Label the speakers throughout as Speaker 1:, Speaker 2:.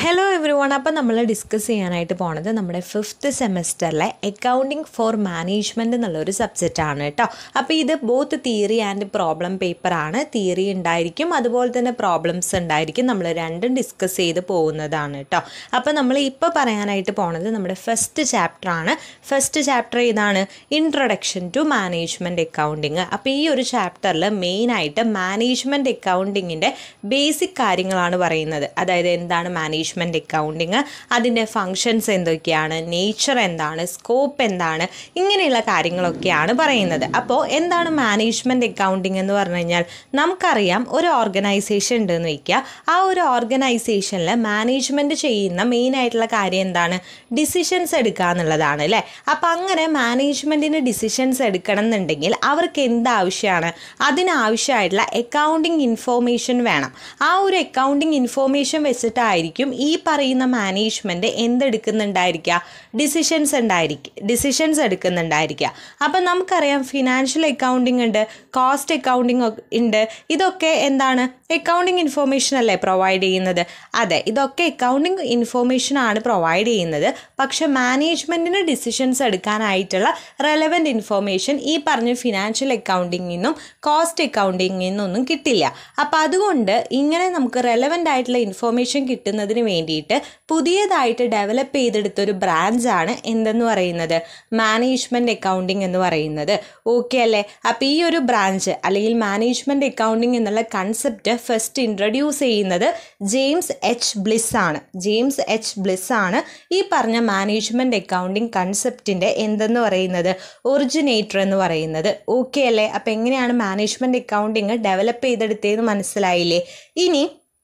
Speaker 1: hello every one അപ്പം നമ്മൾ discuss ചെയ്യാനായിട്ട് പോണത് നമ്മുടെ ഫിഫ്ത്ത് സെമസ്റ്ററിലെ അക്കൗണ്ടിങ് ഫോർ മാനേജ്മെൻറ്റ് എന്നുള്ളൊരു സബ്ജക്റ്റാണ് കേട്ടോ അപ്പോൾ ഇത് ബോത്ത് തിയറി ആൻഡ് പ്രോബ്ലം പേപ്പറാണ് തിയറി ഉണ്ടായിരിക്കും അതുപോലെ തന്നെ പ്രോബ്ലംസ് ഉണ്ടായിരിക്കും നമ്മൾ രണ്ടും ഡിസ്കസ് ചെയ്ത് പോകുന്നതാണ് കേട്ടോ അപ്പോൾ നമ്മൾ ഇപ്പോൾ പറയാനായിട്ട് പോണത് നമ്മുടെ ഫസ്റ്റ് ചാപ്റ്ററാണ് ഫസ്റ്റ് ചാപ്റ്റർ ഇതാണ് ഇൻട്രൊഡക്ഷൻ ടു മാനേജ്മെൻറ്റ് അക്കൗണ്ടിങ് അപ്പോൾ ഈ ഒരു ചാപ്റ്ററിൽ മെയിനായിട്ട് മാനേജ്മെൻറ്റ് അക്കൗണ്ടിങ്ങിൻ്റെ ബേസിക് കാര്യങ്ങളാണ് പറയുന്നത് അതായത് എന്താണ് മാനേജ്മെൻറ്റ് അക്കൗണ്ടിങ് അതിൻ്റെ ഫങ്ഷൻസ് എന്തൊക്കെയാണ് നേച്ചർ എന്താണ് സ്കോപ്പ് എന്താണ് ഇങ്ങനെയുള്ള കാര്യങ്ങളൊക്കെയാണ് പറയുന്നത് അപ്പോൾ എന്താണ് മാനേജ്മെൻറ്റ് അക്കൗണ്ടിങ് എന്ന് പറഞ്ഞു കഴിഞ്ഞാൽ നമുക്കറിയാം ഒരു ഓർഗനൈസേഷൻ ഉണ്ടെന്ന് വയ്ക്കുക ആ ഒരു ഓർഗനൈസേഷനിൽ മാനേജ്മെൻറ്റ് ചെയ്യുന്ന മെയിൻ ആയിട്ടുള്ള കാര്യം എന്താണ് ഡിസിഷൻസ് എടുക്കുക എന്നുള്ളതാണ് അല്ലേ അപ്പോൾ അങ്ങനെ മാനേജ്മെൻറ്റിന് ഡിസിഷൻസ് എടുക്കണം എന്നുണ്ടെങ്കിൽ അവർക്ക് എന്താവശ്യമാണ് അതിനാവശ്യമായിട്ടുള്ള അക്കൗണ്ടിങ് ഇൻഫോർമേഷൻ വേണം ആ ഒരു അക്കൗണ്ടിങ് ഇൻഫോർമേഷൻ വെച്ചിട്ടായിരിക്കും ഈ പറയുന്ന മാനേജ്മെൻറ്റ് എന്തെടുക്കുന്നുണ്ടായിരിക്കുക ഡിസിഷൻസ് ഉണ്ടായിരിക്കും ഡിസിഷൻസ് എടുക്കുന്നുണ്ടായിരിക്കുക അപ്പം നമുക്കറിയാം ഫിനാൻഷ്യൽ അക്കൗണ്ടിങ് ഉണ്ട് കോസ്റ്റ് അക്കൗണ്ടിങ് ഉണ്ട് ഇതൊക്കെ എന്താണ് അക്കൗണ്ടിങ് ഇൻഫോർമേഷൻ അല്ലേ പ്രൊവൈഡ് ചെയ്യുന്നത് അതെ ഇതൊക്കെ അക്കൗണ്ടിങ് ഇൻഫോർമേഷൻ ആണ് പ്രൊവൈഡ് ചെയ്യുന്നത് പക്ഷെ മാനേജ്മെൻറ്റിന് ഡിസിഷൻസ് എടുക്കാനായിട്ടുള്ള റെലവൻറ്റ് ഇൻഫോർമേഷൻ ഈ പറഞ്ഞ ഫിനാൻഷ്യൽ അക്കൗണ്ടിങ്ങിൽ നിന്നും കോസ്റ്റ് അക്കൗണ്ടിങ്ങിൽ നിന്നൊന്നും കിട്ടില്ല അപ്പോൾ അതുകൊണ്ട് ഇങ്ങനെ നമുക്ക് റെലവൻ്റ് ആയിട്ടുള്ള ഇൻഫോർമേഷൻ കിട്ടുന്നതിന് വേണ്ടിയിട്ട് പുതിയതായിട്ട് ഡെവലപ്പ് ചെയ്തെടുത്തൊരു ബ്രാഞ്ചാണ് എന്തെന്ന് പറയുന്നത് മാനേജ്മെൻറ്റ് അക്കൗണ്ടിങ് എന്ന് പറയുന്നത് ഓക്കെ അല്ലേ അപ്പോൾ ഈ ഒരു ബ്രാഞ്ച് അല്ലെങ്കിൽ മാനേജ്മെൻറ്റ് അക്കൗണ്ടിങ് എന്നുള്ള കൺസെപ്റ്റ് ഫസ്റ്റ് ഇൻട്രൊഡ്യൂസ് ചെയ്യുന്നത് ജെയിംസ് എച്ച് ബ്ലിസ് ആണ് ജെയിംസ് എച്ച് ബ്ലിസ് ആണ് ഈ പറഞ്ഞ മാനേജ്മെൻറ്റ് അക്കൗണ്ടിങ് കൺസെപ്റ്റിൻ്റെ എന്തെന്ന് പറയുന്നത് ഒറിജിനേറ്റർ എന്ന് പറയുന്നത് ഓക്കെ അല്ലേ അപ്പോൾ എങ്ങനെയാണ് മാനേജ്മെൻറ്റ് അക്കൗണ്ടിങ് ഡെവലപ്പ് ചെയ്തെടുത്തതെന്ന് മനസ്സിലായില്ലേ ഇനി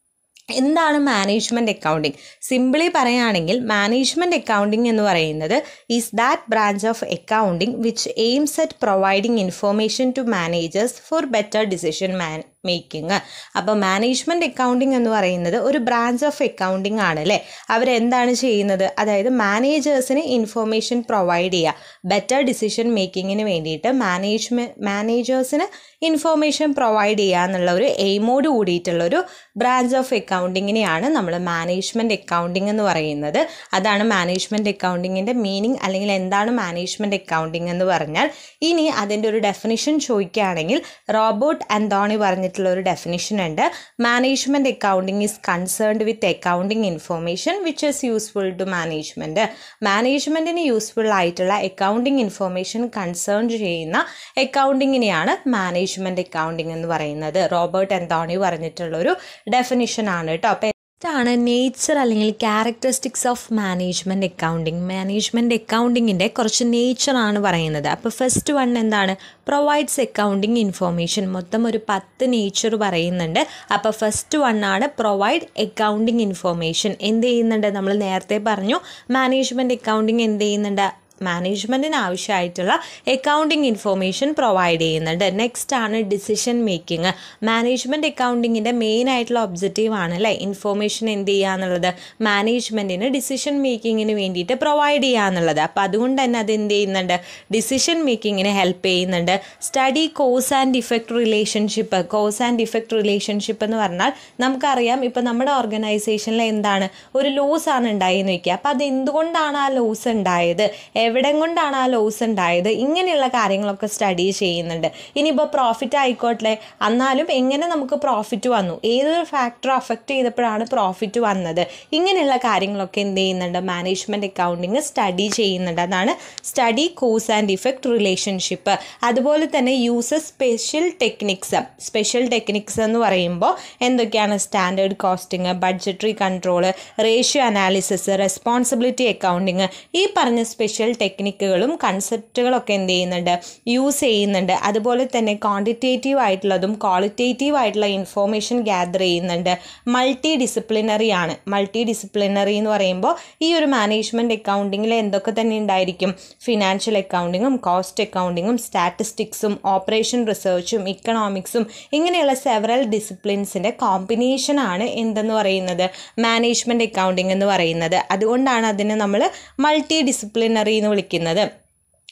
Speaker 1: എന്താണ് മാനേജ്മെൻറ്റ് അക്കൗണ്ടിങ് സിംപിളി പറയുകയാണെങ്കിൽ മാനേജ്മെൻറ്റ് അക്കൗണ്ടിങ് എന്ന് പറയുന്നത് is that branch of accounting which aims at providing information to managers for better decision man making അപ്പോൾ മാനേജ്മെൻറ്റ് അക്കൗണ്ടിങ് എന്ന് പറയുന്നത് ഒരു ബ്രാഞ്ച് ഓഫ് അക്കൗണ്ടിങ് ആണ് അല്ലേ അവരെന്താണ് ചെയ്യുന്നത് അതായത് മാനേജേഴ്സിന് ഇൻഫോർമേഷൻ പ്രൊവൈഡ് ചെയ്യുക ബെറ്റർ ഡിസിഷൻ മേക്കിങ്ങിന് വേണ്ടിയിട്ട് മാനേജ്മെൻറ്റ് മാനേജേഴ്സിന് ഇൻഫോർമേഷൻ പ്രൊവൈഡ് ചെയ്യുക എന്നുള്ള ഒരു എയിമോട് കൂടിയിട്ടുള്ള ഒരു ബ്രാഞ്ച് ഓഫ് അക്കൗണ്ടിങ്ങിനെയാണ് നമ്മൾ മാനേജ്മെൻറ്റ് അക്കൗണ്ടിങ് എന്ന് പറയുന്നത് അതാണ് മാനേജ്മെൻറ്റ് അക്കൗണ്ടിങ്ങിൻ്റെ മീനിങ് അല്ലെങ്കിൽ എന്താണ് മാനേജ്മെൻറ്റ് അക്കൗണ്ടിങ് എന്ന് പറഞ്ഞാൽ ഇനി അതിൻ്റെ ഒരു ഡെഫിനിഷൻ ചോദിക്കുകയാണെങ്കിൽ റോബോട്ട് അന്തോണി പറഞ്ഞിട്ടുള്ള ഒരു ഡെഫിനിഷൻ ഉണ്ട് management accounting is concerned with accounting information which is useful to management മാനേജ്മെൻറ്റിന് യൂസ്ഫുൾ ആയിട്ടുള്ള അക്കൗണ്ടിങ് ഇൻഫോർമേഷൻ കൺസേൺ ചെയ്യുന്ന അക്കൗണ്ടിങ്ങിനെയാണ് മാനേജ്മെൻറ്റ് അക്കൗണ്ടിങ് എന്ന് പറയുന്നത് റോബർട്ട് എന്തോണി പറഞ്ഞിട്ടുള്ളൊരു ഡെഫിനിഷൻ ആണ് കേട്ടോ അപ്പോൾ ആണ് നേച്ചർ അല്ലെങ്കിൽ characteristics of management accounting management അക്കൗണ്ടിങ്ങിൻ്റെ കുറച്ച് നേച്ചറാണ് പറയുന്നത് അപ്പോൾ ഫസ്റ്റ് വൺ എന്താണ് പ്രൊവൈഡ്സ് അക്കൗണ്ടിങ് ഇൻഫോർമേഷൻ മൊത്തം ഒരു പത്ത് നേച്ചർ പറയുന്നുണ്ട് അപ്പോൾ ഫസ്റ്റ് വൺ ആണ് പ്രൊവൈഡ് അക്കൗണ്ടിങ് ഇൻഫോർമേഷൻ എന്ത് ചെയ്യുന്നുണ്ട് നമ്മൾ നേരത്തെ പറഞ്ഞു മാനേജ്മെൻറ്റ് അക്കൗണ്ടിങ് എന്ത് ചെയ്യുന്നുണ്ട് മാനേജ്മെൻറ്റിന് ആവശ്യമായിട്ടുള്ള അക്കൗണ്ടിങ് ഇൻഫോർമേഷൻ പ്രൊവൈഡ് ചെയ്യുന്നുണ്ട് നെക്സ്റ്റ് ആണ് ഡിസിഷൻ മേക്കിംഗ് മാനേജ്മെൻറ്റ് അക്കൗണ്ടിങ്ങിൻ്റെ മെയിൻ ആയിട്ടുള്ള ഒബ്ജക്റ്റീവ് ആണ് അല്ലേ ഇൻഫോർമേഷൻ എന്ത് ചെയ്യുക എന്നുള്ളത് മാനേജ്മെൻറ്റിന് ഡിസിഷൻ മേക്കിങ്ങിന് വേണ്ടിയിട്ട് പ്രൊവൈഡ് ചെയ്യുക എന്നുള്ളത് അപ്പോൾ അതുകൊണ്ട് തന്നെ അത് എന്ത് ചെയ്യുന്നുണ്ട് ഡിസിഷൻ മേക്കിങ്ങിന് ഹെൽപ്പ് ചെയ്യുന്നുണ്ട് study cause and effect relationship cause and effect relationship എന്ന് പറഞ്ഞാൽ നമുക്കറിയാം ഇപ്പോൾ നമ്മുടെ ഓർഗനൈസേഷനിൽ എന്താണ് ഒരു ലോസ് ആണ് ഉണ്ടായെന്ന് വയ്ക്കുക അപ്പോൾ അത് എന്തുകൊണ്ടാണ് ആ ലോസ് ഉണ്ടായത് എവിടെ കൊണ്ടാണ് ആ ലോസ് ഉണ്ടായത് ഇങ്ങനെയുള്ള കാര്യങ്ങളൊക്കെ സ്റ്റഡി ചെയ്യുന്നുണ്ട് ഇനിയിപ്പോൾ പ്രോഫിറ്റ് ആയിക്കോട്ടെ എന്നാലും എങ്ങനെ നമുക്ക് പ്രോഫിറ്റ് വന്നു ഏതൊരു ഫാക്ടർ അഫക്റ്റ് ചെയ്തപ്പോഴാണ് പ്രോഫിറ്റ് വന്നത് ഇങ്ങനെയുള്ള കാര്യങ്ങളൊക്കെ എന്ത് ചെയ്യുന്നുണ്ട് മാനേജ്മെൻറ്റ് അക്കൗണ്ടിങ് സ്റ്റഡി ചെയ്യുന്നുണ്ട് അതാണ് study cause and effect relationship അതുപോലെ തന്നെ uses special techniques special techniques എന്ന് പറയുമ്പോൾ എന്തൊക്കെയാണ് standard costing budgetary control ratio analysis responsibility accounting ഈ പറഞ്ഞ സ്പെഷ്യൽ ടെക്നിക്കുകളും കൺസെപ്റ്റുകളൊക്കെ എന്ത് ചെയ്യുന്നുണ്ട് യൂസ് ചെയ്യുന്നുണ്ട് അതുപോലെ തന്നെ ക്വാണ്ടിറ്റേറ്റീവ് ആയിട്ടുള്ളതും ക്വാളിറ്റേറ്റീവ് ആയിട്ടുള്ള ഇൻഫോർമേഷൻ ഗ്യാദർ ചെയ്യുന്നുണ്ട് മൾട്ടി ഡിസിപ്ലിനറി ആണ് മൾട്ടി ഡിസിപ്ലിനറി എന്ന് പറയുമ്പോൾ ഈ ഒരു മാനേജ്മെൻറ്റ് അക്കൗണ്ടിങ്ങിൽ എന്തൊക്കെ തന്നെ ഉണ്ടായിരിക്കും ഫിനാൻഷ്യൽ അക്കൗണ്ടിങ്ങും കോസ്റ്റ് അക്കൗണ്ടിങ്ങും സ്റ്റാറ്റിസ്റ്റിക്സും ഓപ്പറേഷൻ റിസർച്ചും ഇക്കണോമിക്സും ഇങ്ങനെയുള്ള സെവറൽ ഡിസിപ്ലിൻസിൻ്റെ കോമ്പിനേഷനാണ് എന്തെന്ന് പറയുന്നത് മാനേജ്മെൻറ്റ് അക്കൗണ്ടിങ് എന്ന് പറയുന്നത് അതുകൊണ്ടാണ് അതിനെ നമ്മൾ മൾട്ടി ഡിസിപ്ലിനറി എന്ന് വിളിക്കുന്നത്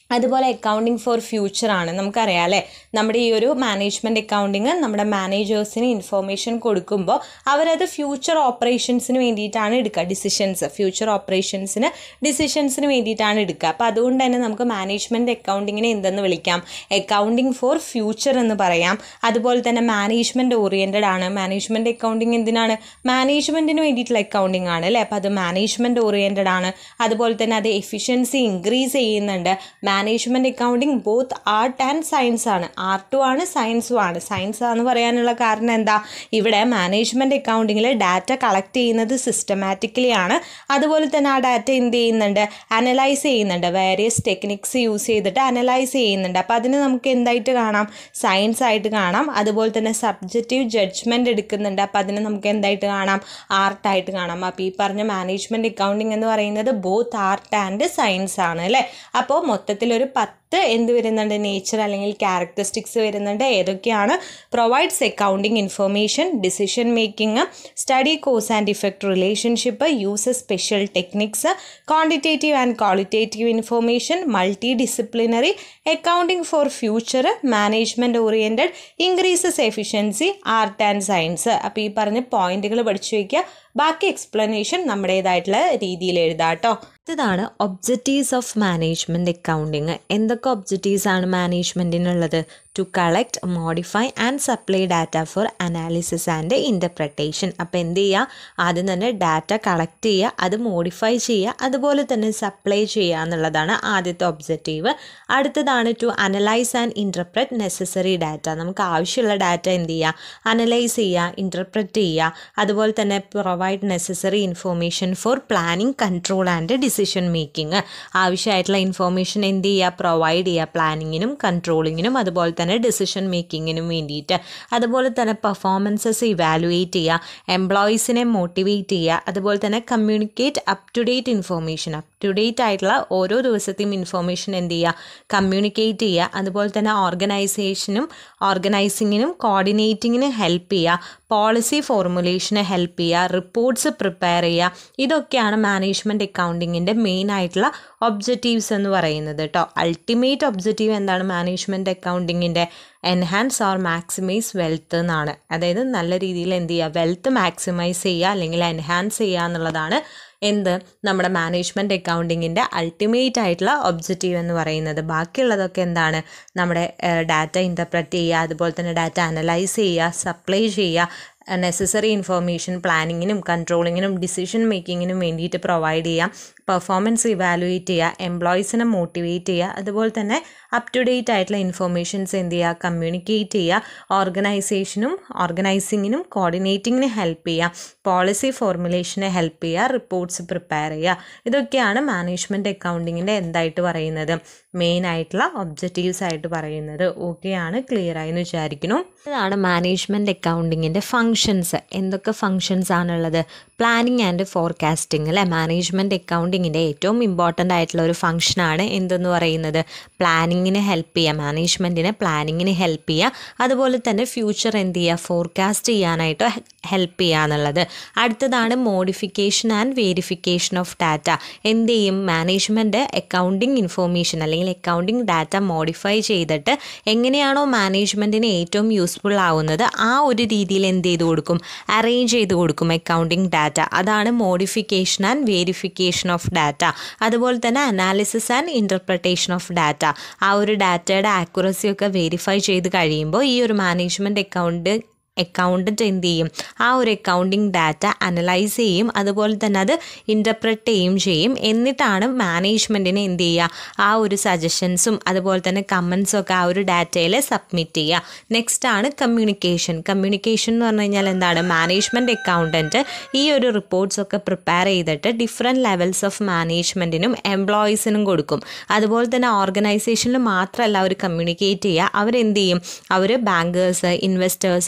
Speaker 1: അതുപോലെ അക്കൗണ്ടിങ് ഫോർ ഫ്യൂച്ചർ ആണ് നമുക്കറിയാം അല്ലേ നമ്മുടെ ഈ ഒരു മാനേജ്മെൻറ്റ് അക്കൗണ്ടിങ് നമ്മുടെ മാനേജേഴ്സിന് ഇൻഫോർമേഷൻ കൊടുക്കുമ്പോൾ അവരത് ഫ്യൂച്ചർ ഓപ്പറേഷൻസിന് വേണ്ടിയിട്ടാണ് എടുക്കുക ഡിസിഷൻസ് ഫ്യൂച്ചർ ഓപ്പറേഷൻസിന് ഡിസിഷൻസിന് വേണ്ടിയിട്ടാണ് എടുക്കുക അപ്പോൾ അതുകൊണ്ട് തന്നെ നമുക്ക് മാനേജ്മെൻറ്റ് അക്കൗണ്ടിങ്ങിനെ എന്തെന്ന് വിളിക്കാം അക്കൗണ്ടിങ് ഫോർ ഫ്യൂച്ചർ എന്ന് പറയാം അതുപോലെ തന്നെ മാനേജ്മെൻറ്റ് ഓറിയൻറ്റഡ് ആണ് മാനേജ്മെൻറ്റ് അക്കൗണ്ടിങ് എന്തിനാണ് മാനേജ്മെൻറ്റിന് വേണ്ടിയിട്ടുള്ള അക്കൗണ്ടിങ് ആണ് അല്ലേ അപ്പോൾ അത് മാനേജ്മെൻറ്റ് ഓറിയൻറ്റഡ് ആണ് അതുപോലെ തന്നെ അത് എഫിഷ്യൻസി ഇൻക്രീസ് ചെയ്യുന്നുണ്ട് management accounting both art and science ആണ് ആർട്ടും ആണ് സയൻസും ആണ് സയൻസ് എന്ന് പറയാനുള്ള കാരണം എന്താ ഇവിടെ മാനേജ്മെൻറ്റ് അക്കൗണ്ടിങ്ങിൽ ഡാറ്റ കളക്ട് ചെയ്യുന്നത് സിസ്റ്റമാറ്റിക്കലി ആണ് അതുപോലെ തന്നെ ആ ഡാറ്റ എന്ത് ചെയ്യുന്നുണ്ട് അനലൈസ് ചെയ്യുന്നുണ്ട് വേരിയസ് ടെക്നിക്സ് യൂസ് ചെയ്തിട്ട് അനലൈസ് ചെയ്യുന്നുണ്ട് അപ്പോൾ അതിന് നമുക്ക് എന്തായിട്ട് കാണാം സയൻസ് ആയിട്ട് കാണാം അതുപോലെ തന്നെ സബ്ജക്റ്റീവ് ജഡ്ജ്മെൻറ്റ് എടുക്കുന്നുണ്ട് അപ്പോൾ അതിന് നമുക്ക് എന്തായിട്ട് കാണാം ആർട്ടായിട്ട് കാണാം അപ്പോൾ ഈ പറഞ്ഞ മാനേജ്മെൻറ്റ് അക്കൗണ്ടിങ് എന്ന് പറയുന്നത് ബോത്ത് ആർട്ട് ആൻഡ് സയൻസ് ആണ് അല്ലേ അപ്പോൾ മൊത്തത്തിലൊരു പത്ത് എന്ത് വരുന്നുണ്ട് നേച്ചർ അല്ലെങ്കിൽ ക്യാരക്ടറിസ്റ്റിക്സ് വരുന്നുണ്ട് ഏതൊക്കെയാണ് provides accounting information decision making study cause and effect relationship use special techniques quantitative and qualitative information multi disciplinary accounting for future management oriented increases efficiency art and science അപ്പോൾ ഈ പറഞ്ഞ പോയിന്റുകൾ പഠിച്ചു വയ്ക്കുക ബാക്കി എക്സ്പ്ലനേഷൻ നമ്മുടേതായിട്ടുള്ള രീതിയിൽ എഴുതാം കേട്ടോ ഇതാണ് ഒബ്ജക്റ്റീവ്സ് ഓഫ് മാനേജ്മെൻറ്റ് അക്കൗണ്ടിങ് എന്തൊക്കെ ഒബ്ജക്റ്റീവ്സ് ആണ് മാനേജ്മെൻറ്റിനുള്ളത് to collect modify and supply data for analysis and interpretation അപ്പോൾ എന്ത് ചെയ്യുക ആദ്യം തന്നെ ഡാറ്റ കളക്ട് ചെയ്യുക അത് മോഡിഫൈ ചെയ്യുക അതുപോലെ തന്നെ സപ്ലൈ ചെയ്യുക എന്നുള്ളതാണ് ആദ്യത്തെ ഒബ്ജക്റ്റീവ് അടുത്തതാണ് to analyse and interpret necessary data നമുക്ക് ആവശ്യമുള്ള ഡാറ്റ എന്ത് ചെയ്യുക അനലൈസ് ചെയ്യുക ഇൻ്റർപ്രറ്റ് ചെയ്യുക അതുപോലെ തന്നെ provide necessary information for planning control and decision making ആവശ്യമായിട്ടുള്ള ഇൻഫോർമേഷൻ എന്ത് ചെയ്യുക പ്രൊവൈഡ് ചെയ്യുക പ്ലാനിങ്ങിനും കൺട്രോളിങ്ങിനും അതുപോലെ തന്നെ ഡിസിഷൻ മേക്കിങ്ങിനും വേണ്ടിയിട്ട് അതുപോലെ തന്നെ പെർഫോമൻസസ് ഇവാലുവേറ്റ് ചെയ്യുക എംപ്ലോയീസിനെ മോട്ടിവേറ്റ് ചെയ്യുക അതുപോലെ തന്നെ communicate up to date information up to date ആയിട്ടുള്ള ഓരോ ദിവസത്തെയും ഇൻഫോർമേഷൻ എന്ത് ചെയ്യുക കമ്മ്യൂണിക്കേറ്റ് ചെയ്യുക അതുപോലെ തന്നെ ഓർഗനൈസേഷനും ഓർഗനൈസിങ്ങിനും കോർഡിനേറ്റിങ്ങിനും ഹെൽപ്പ് ചെയ്യുക പോളിസി ഫോർമുലേഷന് ഹെൽപ്പ് ചെയ്യുക റിപ്പോർട്ട്സ് പ്രിപ്പയർ ചെയ്യുക ഇതൊക്കെയാണ് മാനേജ്മെൻറ്റ് അക്കൗണ്ടിങ്ങിൻ്റെ മെയിൻ ആയിട്ടുള്ള ഒബ്ജക്റ്റീവ്സ് എന്ന് പറയുന്നത് കേട്ടോ അൾട്ടിമേറ്റ് ഒബ്ജക്റ്റീവ് എന്താണ് മാനേജ്മെൻറ്റ് അക്കൗണ്ടിങ്ങിൻ്റെ എൻഹാൻസ് ഓർ മാക്സിമൈസ് വെൽത്ത് എന്നാണ് അതായത് നല്ല രീതിയിൽ എന്ത് ചെയ്യുക വെൽത്ത് മാക്സിമൈസ് ചെയ്യുക അല്ലെങ്കിൽ എൻഹാൻസ് ചെയ്യുക എന്നുള്ളതാണ് എന്ത് നമ്മുടെ മാനേജ്മെൻറ്റ് അക്കൗണ്ടിങ്ങിൻ്റെ അൾട്ടിമേറ്റ് ആയിട്ടുള്ള ഒബ്ജക്റ്റീവ് എന്ന് പറയുന്നത് ബാക്കിയുള്ളതൊക്കെ എന്താണ് നമ്മുടെ ഡാറ്റ ഇൻ്റർപ്രറ്റ് ചെയ്യുക അതുപോലെ തന്നെ ഡാറ്റ അനലൈസ് ചെയ്യുക സപ്ലൈ ചെയ്യുക നെസസറി ഇൻഫർമേഷൻ പ്ലാനിങ്ങിനും കൺട്രോളിങ്ങിനും ഡിസിഷൻ മേക്കിങ്ങിനും വേണ്ടിയിട്ട് പ്രൊവൈഡ് ചെയ്യാം പെർഫോമൻസ് ഇവാലുവേറ്റ് ചെയ്യുക എംപ്ലോയീസിനെ മോട്ടിവേറ്റ് ചെയ്യുക അതുപോലെ തന്നെ അപ് ടു ഡേറ്റ് ആയിട്ടുള്ള ഇൻഫർമേഷൻസ് എന്ത് ചെയ്യുക കമ്മ്യൂണിക്കേറ്റ് ചെയ്യുക ഓർഗനൈസേഷനും ഓർഗനൈസിങ്ങിനും കോർഡിനേറ്റിങ്ങിന് ഹെൽപ്പ് ചെയ്യുക പോളിസി ഫോർമുലേഷനെ ഹെൽപ്പ് ചെയ്യുക റിപ്പോർട്ട്സ് പ്രിപ്പയർ ചെയ്യുക ഇതൊക്കെയാണ് മാനേജ്മെൻറ്റ് അക്കൗണ്ടിങ്ങിൻ്റെ എന്തായിട്ട് പറയുന്നത് മെയിൻ ആയിട്ടുള്ള ഒബ്ജക്റ്റീവ്സ് ആയിട്ട് പറയുന്നത് ഓക്കെയാണ് ക്ലിയർ ആയി എന്ന് വിചാരിക്കുന്നു ഇതാണ് മാനേജ്മെൻറ്റ് അക്കൗണ്ടിങ്ങിൻ്റെ ഫങ്ഷൻസ് എന്തൊക്കെ ഫങ്ഷൻസ് ആണുള്ളത് പ്ലാനിങ് ആൻഡ് ഫോർകാസ്റ്റിംഗ് അല്ലേ മാനേജ്മെൻറ്റ് അക്കൗണ്ടിങ്ങിൻ്റെ ഏറ്റവും ഇമ്പോർട്ടൻ്റ് ആയിട്ടുള്ള ഒരു ഫങ്ഷനാണ് എന്തെന്ന് പറയുന്നത് പ്ലാനിങ്ങിന് ഹെൽപ്പ് ചെയ്യുക മാനേജ്മെൻറ്റിന് പ്ലാനിങ്ങിന് ഹെൽപ്പ് ചെയ്യുക അതുപോലെ തന്നെ ഫ്യൂച്ചർ എന്ത് ചെയ്യുക ഫോർകാസ്റ്റ് ചെയ്യാനായിട്ട് ഹെൽപ്പ് ചെയ്യുക എന്നുള്ളത് അടുത്തതാണ് modification and verification of data എന്ത് ചെയ്യും മാനേജ്മെൻറ്റ് അക്കൗണ്ടിങ് ഇൻഫോർമേഷൻ അല്ലെങ്കിൽ അക്കൗണ്ടിങ് ഡാറ്റ മോഡിഫൈ ചെയ്തിട്ട് എങ്ങനെയാണോ മാനേജ്മെൻറ്റിന് ഏറ്റവും യൂസ്ഫുൾ ആവുന്നത് ആ ഒരു രീതിയിൽ എന്ത് ചെയ്ത് കൊടുക്കും അറേഞ്ച് ചെയ്ത് കൊടുക്കും അക്കൗണ്ടിങ് ഡാറ്റ അതാണ് modification and verification of data അതുപോലെ തന്നെ analysis and interpretation of data ആ ഒരു ഡാറ്റയുടെ ആക്യുറസി ഒക്കെ വെരിഫൈ ചെയ്ത് കഴിയുമ്പോൾ ഈ ഒരു മാനേജ്മെൻറ്റ് അക്കൗണ്ട് അക്കൗണ്ടൻറ്റ് എന്ത് ചെയ്യും ആ ഒരു അക്കൗണ്ടിങ് ഡാറ്റ അനലൈസ് ചെയ്യും അതുപോലെ തന്നെ അത് ഇൻ്റർപ്രറ്റ് ചെയ്യും ചെയ്യും എന്നിട്ടാണ് മാനേജ്മെൻറ്റിന് എന്ത് ചെയ്യുക ആ ഒരു സജഷൻസും അതുപോലെ തന്നെ കമൻസും ഒക്കെ ആ ഒരു ഡാറ്റയിൽ സബ്മിറ്റ് ചെയ്യുക നെക്സ്റ്റ് ആണ് കമ്മ്യൂണിക്കേഷൻ കമ്മ്യൂണിക്കേഷൻ എന്ന് പറഞ്ഞു കഴിഞ്ഞാൽ എന്താണ് മാനേജ്മെൻറ്റ് അക്കൗണ്ടൻറ്റ് ഈ ഒരു റിപ്പോർട്ട്സ് ഒക്കെ പ്രിപ്പയർ ചെയ്തിട്ട് ഡിഫറെൻറ്റ് ലെവൽസ് ഓഫ് മാനേജ്മെൻറ്റിനും എംപ്ലോയീസിനും കൊടുക്കും അതുപോലെ തന്നെ ഓർഗനൈസേഷനിൽ മാത്രമല്ല അവർ കമ്മ്യൂണിക്കേറ്റ് ചെയ്യുക അവരെന്ത് ചെയ്യും അവർ bankers investors credit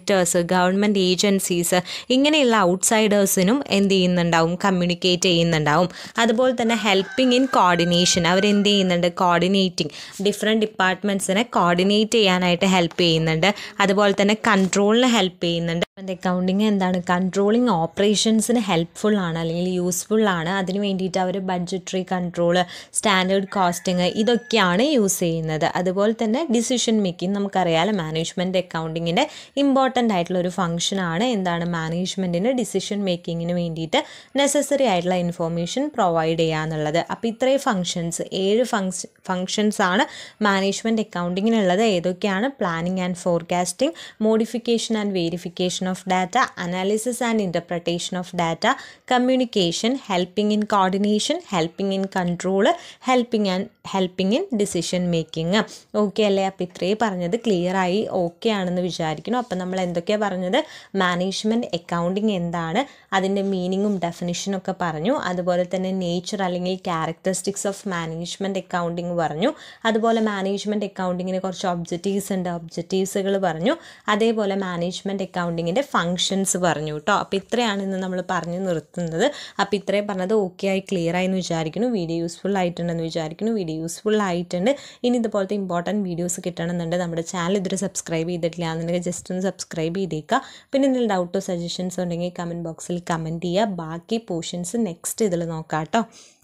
Speaker 1: auditors government agencies ഇങ്ങനെയുള്ള ഔട്ട്സൈഡേഴ്സിനും എന്ത് ചെയ്യുന്നുണ്ടാവും കമ്മ്യൂണിക്കേറ്റ് ചെയ്യുന്നുണ്ടാവും അതുപോലെ തന്നെ ഹെൽപ്പിംഗ് ഇൻ കോർഡിനേഷൻ അവരെന്ത് ചെയ്യുന്നുണ്ട് കോർഡിനേറ്റിംഗ് ഡിഫറെൻറ്റ് ഡിപ്പാർട്ട്മെൻറ്റ്സിനെ കോർഡിനേറ്റ് ചെയ്യാനായിട്ട് ഹെൽപ്പ് ചെയ്യുന്നുണ്ട് അതുപോലെ തന്നെ കൺട്രോളിന് ഹെൽപ്പ് ചെയ്യുന്നുണ്ട് അക്കൗണ്ടിങ് എന്താണ് കൺട്രോളിങ് ഓപ്പറേഷൻസിന് ഹെൽപ്ഫുൾ ആണ് അല്ലെങ്കിൽ യൂസ്ഫുൾ ആണ് അതിന് വേണ്ടിയിട്ട് അവർ ബഡ്ജറ്ററി കൺട്രോൾ സ്റ്റാൻഡേർഡ് കോസ്റ്റിംഗ് ഇതൊക്കെയാണ് യൂസ് ചെയ്യുന്നത് അതുപോലെ തന്നെ ഡിസിഷൻ മേക്കിംഗ് നമുക്കറിയാലോ മാനേജ്മെൻറ്റ് അക്കൗണ്ടിങ്ങിൻ്റെ ഇമ്പോർട്ടൻ്റ് ആയിട്ടുള്ള ഒരു ഫംഗ്ഷനാണ് എന്താണ് മാനേജ്മെൻറ്റിന് ഡിസിഷൻ മേക്കിങ്ങിന് വേണ്ടിയിട്ട് നെസസറി ആയിട്ടുള്ള ഇൻഫോർമേഷൻ പ്രൊവൈഡ് ചെയ്യുക എന്നുള്ളത് അപ്പോൾ ഇത്രയും ഫങ്ഷൻസ് ഏഴ് ഫങ്സ് ഫങ്ഷൻസ് ആണ് മാനേജ്മെൻറ്റ് അക്കൗണ്ടിങ്ങിനുള്ളത് ഏതൊക്കെയാണ് planning and forecasting modification and verification of data analysis and interpretation of data communication helping in coordination helping in control helping and helping in decision making okay അല്ലേ അപ്പോൾ ഇത്രയും പറഞ്ഞത് ക്ലിയർ ആയി okay ആണെന്ന് വിചാരിക്കുന്നു അപ്പോൾ നമ്മൾ എന്തൊക്കെയാണ് പറഞ്ഞത് മാനേജ്മെൻറ്റ് അക്കൗണ്ടിങ് എന്താണ് അതിൻ്റെ മീനിങ്ങും ഡെഫിനിഷനും ഒക്കെ പറഞ്ഞു അതുപോലെ തന്നെ നേച്ചർ അല്ലെങ്കിൽ ക്യാരക്ടറിസ്റ്റിക്സ് ഓഫ് മാനേജ്മെൻറ്റ് അക്കൗണ്ടിങ് പറഞ്ഞു അതുപോലെ മാനേജ്മെൻറ്റ് അക്കൗണ്ടിങ്ങിന് കുറച്ച് ഒബ്ജക്റ്റീവ്സ് ഉണ്ട് ഒബ്ജക്റ്റീവ്സുകൾ പറഞ്ഞു അതേപോലെ മാനേജ്മെൻറ്റ് അക്കൗണ്ടിങ്ങിൻ്റെ ഫങ്ഷൻസ് പറഞ്ഞു കേട്ടോ അപ്പോൾ ഇത്രയാണ് ഇന്ന് നമ്മൾ പറഞ്ഞു നിർത്തുന്നത് അപ്പോൾ ഇത്രയും പറഞ്ഞത് ഓക്കെ ആയി ക്ലിയർ ആയി എന്ന് വിചാരിക്കുന്നു വീഡിയോ യൂസ്ഫുൾ ആയിട്ടുണ്ടെന്ന് വിചാരിക്കുന്നു വീഡിയോ യൂസ്ഫുൾ ആയിട്ടുണ്ട് ഇനി ഇതുപോലത്തെ ഇമ്പോർട്ടൻറ്റ് വീഡിയോസ് കിട്ടണമെന്നുണ്ട് നമ്മുടെ ചാനൽ ഇതുവരെ സബ്സ്ക്രൈബ് ചെയ്തിട്ടില്ല എന്നുണ്ടെങ്കിൽ ജസ്റ്റ് ഒന്ന് സബ്സ്ക്രൈബ് ചെയ്തേക്കുക പിന്നെ എന്തെങ്കിലും ഡൗട്ടോ സജഷൻസോ ഉണ്ടെങ്കിൽ കമൻറ്റ് ബോക്സിൽ കമൻറ്റ് ചെയ്യുക ബാക്കി പോർഷൻസ് നെക്സ്റ്റ് ഇതിൽ നോക്കാം കേട്ടോ